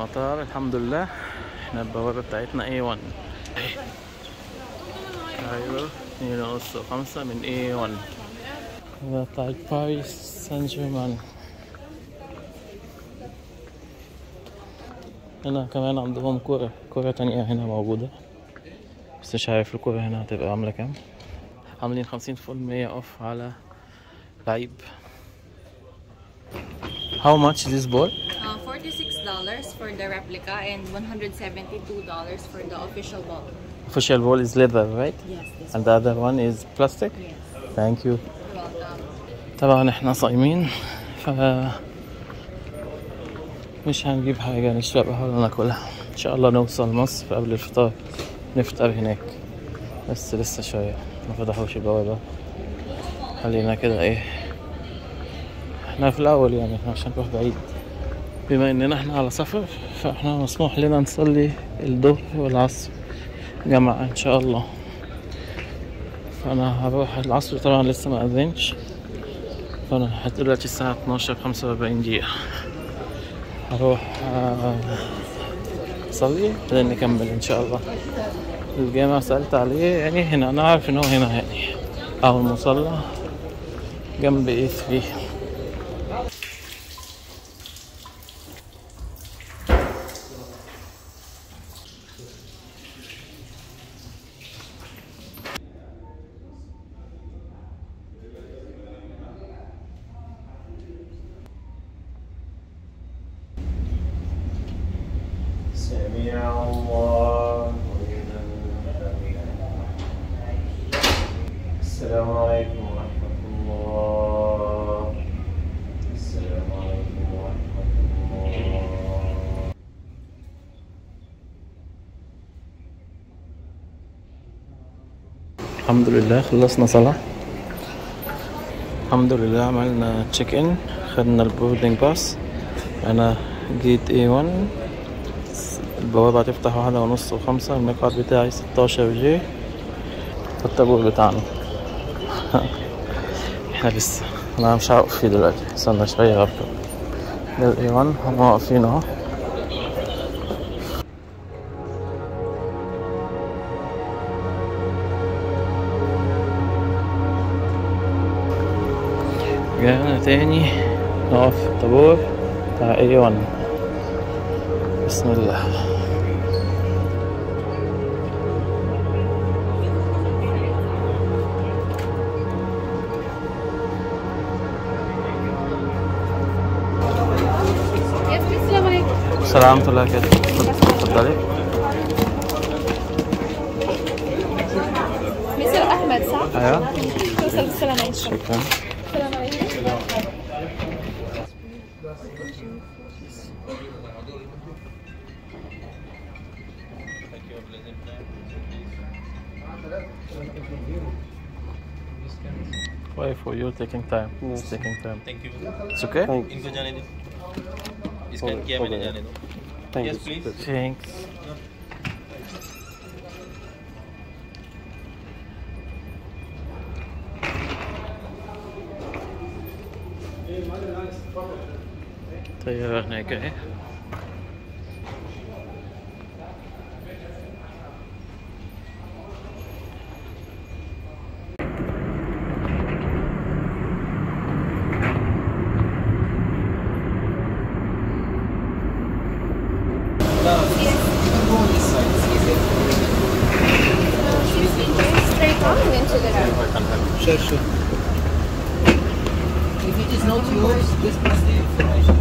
المطار الحمد لله احنا البوابة بتاعتنا A1 كايرو اتنين ونص وخمسة من A1 ده بتاعت باريس سان جيرمان هنا كمان عندهم كورة كورة تانية هنا موجودة بس مش عارف الكورة هنا هتبقى عاملة كام عاملين خمسين في المية اوف على لعيب How much this ball? Uh, $46 for the replica and $172 for the official ball. Official ball is leather, right? Yes, this And the other one is plastic? Yes. Thank you. You're welcome. طبعا احنا صايمين ف مش هنجيب حاجة نشربها ولا ناكلها ان شاء الله نوصل مصر قبل الفطار نفطر هناك بس لسه شوية ما فتحوش البوابة خلينا كده ايه احنا في الاول يعني احنا مش هنروح بعيد بما اننا احنا على سفر فاحنا مسموح لنا نصلي الظهر والعصر جماعة ان شاء الله فانا هروح العصر طبعا لسه ما اذنش فانا دلوقتي الساعة 12 45 دقيقة هروح آه، اصلي بعدين نكمل ان شاء الله الجامع سألت عليه يعني هنا انا عارف ان هو هنا يعني او المصلى جنب ايه 3 سمع الله لمن حمده السلام عليكم ورحمة الله السلام عليكم ورحمة الله الحمد لله خلصنا صلاة الحمد لله عملنا تشيك ان خدنا البوردنج باس انا جيت A1 البوابة هتفتح واحدة ونص وخمسة المقعد بتاعي ستاشر جي الطابور بتاعنا احنا لسه انا مش هوقف فيه دلوقتي استنى شوية غرفة ده ال A1 هم واقفين اهو رجعنا تاني نقف في الطابور بتاع A1 بسم الله Yes, please, السلام عليكم. السلام ورحمة الله وبركاته اتفضلي مستر أحمد صح؟ ايوه توصل بالسلامة إن شاء الله. شكرا السلام عليكم. Why for you taking time? It's taking time. Thank you It's okay? इनको जाने दो स्कैन किया मैंने जाने दो yes please Thanks. طيارة هناك اهي Straight on and into the road. Sure, sure. If it is not yours, just pass the information.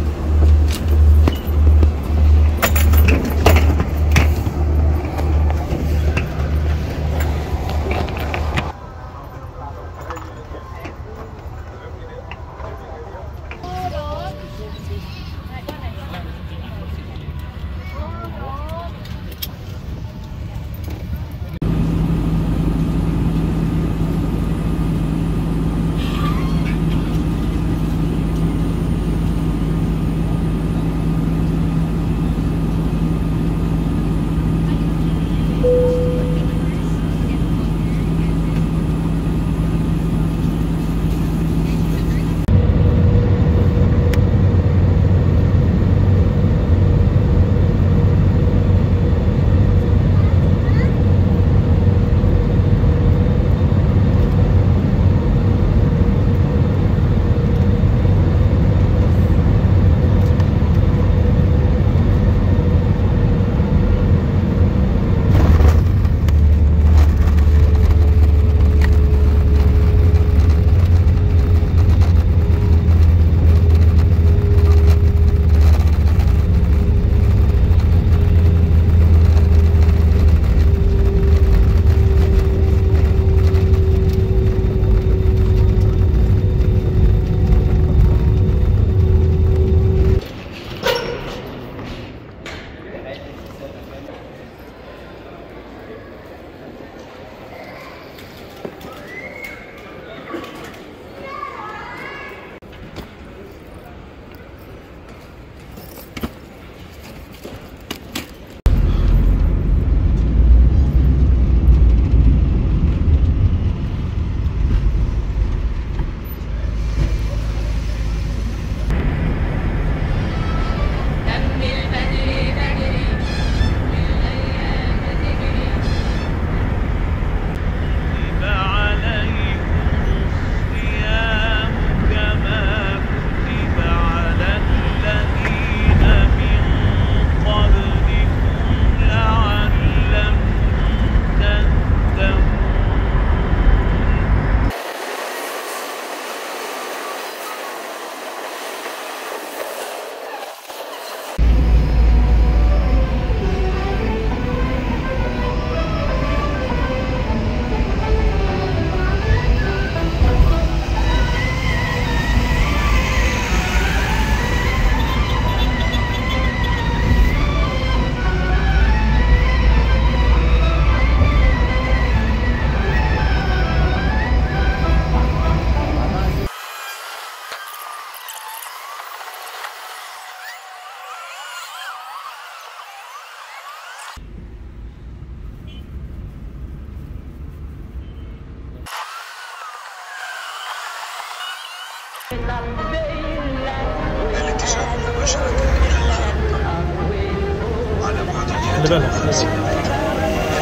خلي بالك خلي بالك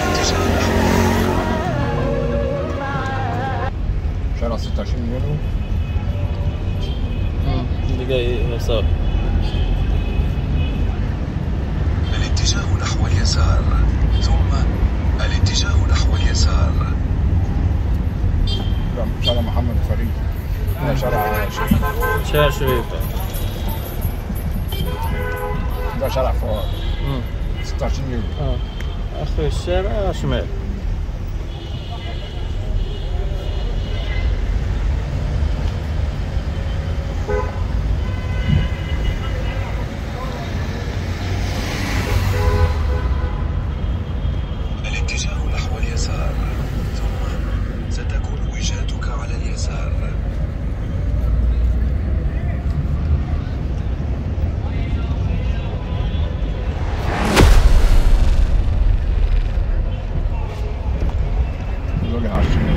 شارع 26 يورو مم. اللي جاي يسار الاتجاه نحو اليسار ثم الاتجاه نحو اليسار ده شارع محمد فريد ده شارع شريف شارع شريف ده شارع فؤاد مم. 26 يورو اه اخر الشارع شمال الاتجاه نحو اليسار ثم ستكون وجهتك على اليسار الوجه على الشمال